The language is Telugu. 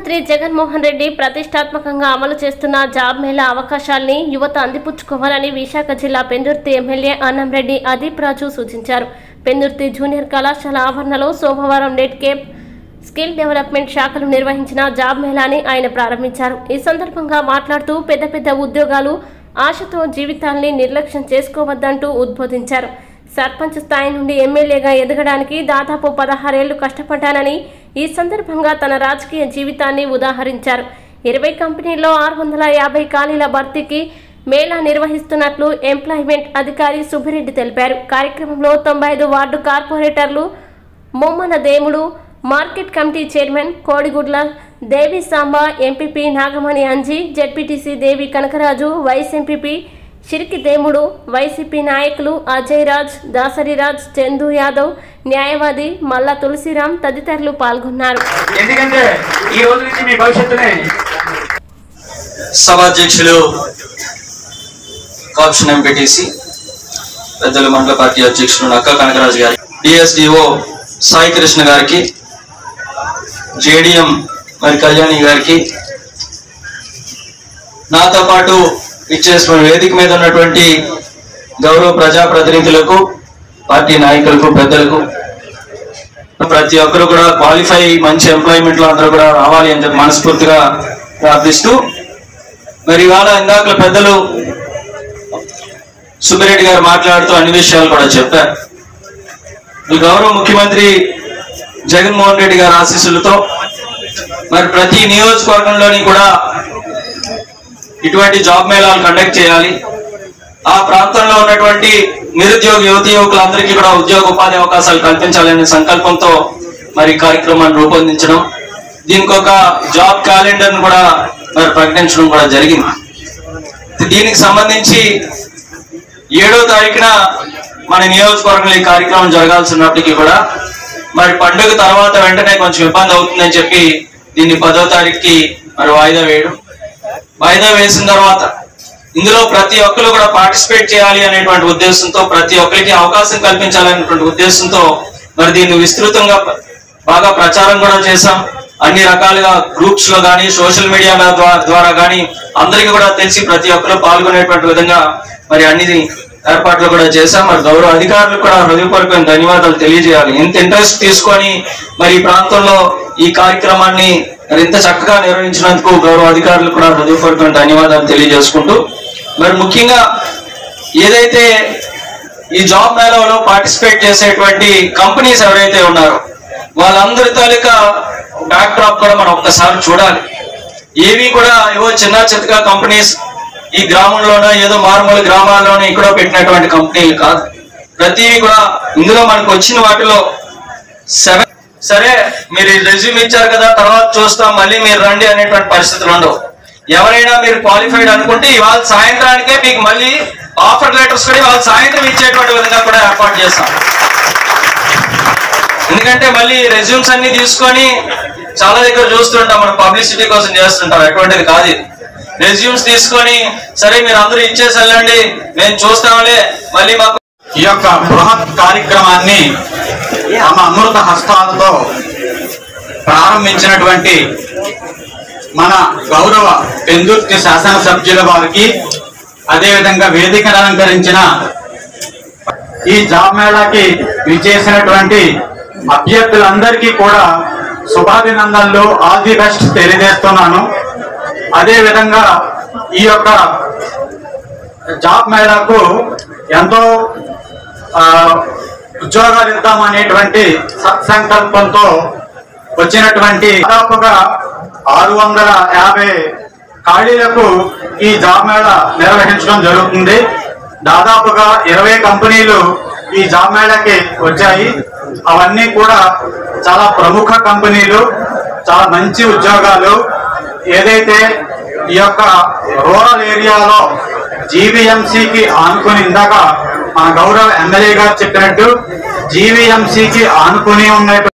ముఖ్యమంత్రి జగన్మోహన్ రెడ్డి ప్రతిష్టాత్మకంగా అమలు చేస్తున్న జాబ్ మేళా అవకాశాల్ని యువత అందిపుచ్చుకోవాలని విశాఖ జిల్లా పెందుర్తి ఎమ్మెల్యే అన్నంరెడ్డి అదీప్ రాజు సూచించారు పెందుర్తి జూనియర్ కళాశాల ఆవరణలో సోమవారం నెట్ కేప్ స్కిల్ డెవలప్మెంట్ శాఖలు నిర్వహించిన జాబ్ మేళాని ఆయన ప్రారంభించారు ఈ సందర్భంగా మాట్లాడుతూ పెద్ద పెద్ద ఉద్యోగాలు ఆశతో జీవితాల్ని నిర్లక్ష్యం చేసుకోవద్దంటూ ఉద్బోధించారు సర్పంచ్ స్థాయి నుండి ఎమ్మెల్యేగా ఎదగడానికి దాదాపు పదహారేళ్లు కష్టపడ్డానని ఈ సందర్భంగా తన రాజకీయ జీవితాన్ని ఉదాహరించారు ఇరవై కంపెనీల్లో ఆరు వందల యాభై ఖాళీల భర్తీకి మేళా నిర్వహిస్తున్నట్లు ఎంప్లాయ్మెంట్ అధికారి సుబ్బిరెడ్డి తెలిపారు కార్యక్రమంలో తొంభై ఐదు వార్డు కార్పొరేటర్లు Mommana Demudu market committee chairman Kodigudla Devi Samba MPP Nagamani Anji ZPTC Devi Kanakaraju vice MPP Shiriki Demudu YCP నాయకులు అజయ్ రాజ్ దాసరిరాజ్ చందు యాదవ్ న్యాయవాది మల్లా తులసిరాం తదితరులు పాల్గొన్నారు ఎందుకంటే ఈ రోజు నుంచి మీ భవిష్యత్తుని సభాధ్యక్షులు కాప్షన్ ఎంపీటీసీ పెద్దల మండల పార్టీ అధ్యక్షులు నక్క కనకరాజు గారి డిఎస్డిఓ సాయి కృష్ణ గారికి జేడిఎం మరి కళ్యాణి గారికి నాతో పాటు ఇచ్చేసిన వేదిక మీద ఉన్నటువంటి గౌరవ ప్రజాప్రతినిధులకు పార్టీ నాయకులకు పెద్దలకు ప్రతి ఒక్కరు కూడా క్వాలిఫై మంచి ఎంప్లాయ్మెంట్ లో అందరూ కూడా రావాలి అని చెప్పి మనస్ఫూర్తిగా ప్రార్థిస్తూ మరి ఇవాళ ఇందాక పెద్దలు సుబ్బిరెడ్డి గారు మాట్లాడుతూ అన్ని విషయాలు కూడా చెప్పారు ఈ గౌరవ ముఖ్యమంత్రి జగన్మోహన్ రెడ్డి గారి ఆశీస్సులతో మరి ప్రతి నియోజకవర్గంలోని కూడా ఇటువంటి జాబ్ మేళాలు కండక్ట్ చేయాలి ఆ ప్రాంతంలో ఉన్నటువంటి నిరుద్యోగ యువతి యువకులందరికీ కూడా ఉద్యోగ ఉపాధి అవకాశాలు కల్పించాలనే సంకల్పంతో మరి ఈ కార్యక్రమాన్ని రూపొందించడం దీనికి ఒక జాబ్ క్యాలెండర్ ను కూడా మరి ప్రకటించడం కూడా జరిగింది దీనికి సంబంధించి ఏడో తారీఖున మన నియోజకవర్గంలో ఈ కార్యక్రమం జరగాల్సినప్పటికీ కూడా మరి పండుగ తర్వాత వెంటనే కొంచెం ఇబ్బంది అవుతుందని చెప్పి దీన్ని పదో తారీఖుకి మరి వాయిదా వేయడం వాయిదా వేసిన తర్వాత ఇందులో ప్రతి ఒక్కరు కూడా పార్టిసిపేట్ చేయాలి అనేటువంటి ఉద్దేశంతో ప్రతి ఒక్కరికి అవకాశం కల్పించాలనేటువంటి ఉద్దేశంతో మరి దీన్ని విస్తృతంగా ప- బాగా ప్రచారం కూడా చేశాం అన్ని రకాలుగా గ్రూప్స్ లో కానీ సోషల్ మీడియా ద్వారా కానీ అందరికీ కూడా తెలిసి ప్రతి ఒక్కరు పాల్గొనేటువంటి విధంగా మరి అన్ని ఏర్పాట్లు కూడా చేశాం మరి గౌరవ అధికారులకు కూడా హృదయపూర్వకమైన ధన్యవాదాలు తెలియజేయాలి ఇంత ఇంట్రెస్ట్ తీసుకొని మరి ఈ ప్రాంతంలో ఈ కార్యక్రమాన్ని మరి ఇంత చక్కగా నిర్వహించినందుకు గౌరవ అధికారులకు కూడా హృదయపూర్వకమైన ధన్యవాదాలు తెలియజేసుకుంటూ మరి ముఖ్యంగా ఏదైతే ఈ జాబ్ మేళాలో పార్టిసిపేట్ చేసేటువంటి కంపెనీస్ ఎవరైతే ఉన్నారో వాళ్ళందరి తాలూకా బ్యాక్ డ్రాప్ కూడా మనం ఒక్కసారి చూడాలి ఏవి కూడా ఏవో చిన్న చితక కంపెనీస్ ఈ గ్రామంలోనో ఏదో మారుమూల గ్రామాల్లోనో ఇక్కడ పెట్టినటువంటి కంపెనీలు కాదు ప్రతివి కూడా ఇందులో మనకు వచ్చిన వాటిలో సెవెన్ సరే మీరు రెజ్యూమ్ ఇచ్చారు కదా తర్వాత చూస్తాం మళ్ళీ మీరు రండి అనేటువంటి పరిస్థితులు ఉండవు ఎవరైనా మీరు క్వాలిఫైడ్ అనుకుంటే ఇవాళ సాయంత్రానికే మీకు మళ్ళీ ఆఫర్ లెటర్స్ కూడా ఇవాళ సాయంత్రం ఇచ్చేటువంటి విధంగా కూడా ఏర్పాటు చేస్తాం ఎందుకంటే మళ్ళీ రెజ్యూమ్స్ అన్ని తీసుకొని చాలా దగ్గర చూస్తుంటాం మనం పబ్లిసిటీ కోసం చేస్తుంటాం అటువంటిది కాదు ఇది రెజ్యూమ్స్ తీసుకొని సరే మీరు అందరూ ఇచ్చేసి వెళ్ళండి మేము చూస్తాంలే మళ్ళీ మాకు ఈ యొక్క బృహత్ కార్యక్రమాన్ని తమ అమృత హస్తాలతో ప్రారంభించినటువంటి మన గౌరవ పెందుర్తి శాసనసభ్యుల వారికి అదేవిధంగా వేదికను అలంకరించిన ఈ జాబ్ మేళాకి విచ్చేసినటువంటి అభ్యర్థులందరికీ కూడా శుభాభినందనలు ఆల్ ది బెస్ట్ తెలియజేస్తున్నాను అదే విధంగా ఈ యొక్క జాబ్ మేళాకు ఎంతో ఆ, ఉద్యోగాలు ఇద్దామనేటువంటి సత్సంకల్పంతో వచ్చినటువంటి దాదాపుగా ఆరు వందల యాభై ఖాళీలకు ఈ జాబ్ మేళా నిర్వహించడం జరుగుతుంది దాదాపుగా ఇరవై కంపెనీలు ఈ జాబ్ మేళాకి వచ్చాయి అవన్నీ కూడా చాలా ప్రముఖ కంపెనీలు చాలా మంచి ఉద్యోగాలు ఏదైతే ఈ యొక్క రూరల్ ఏరియాలో జీవీఎంసీకి ఆనుకుని ఇందాక మన గౌరవ ఎమ్మెల్యే గారు చెప్పినట్టు జీవీఎంసీకి ఆనుకుని ఉన్నట్టు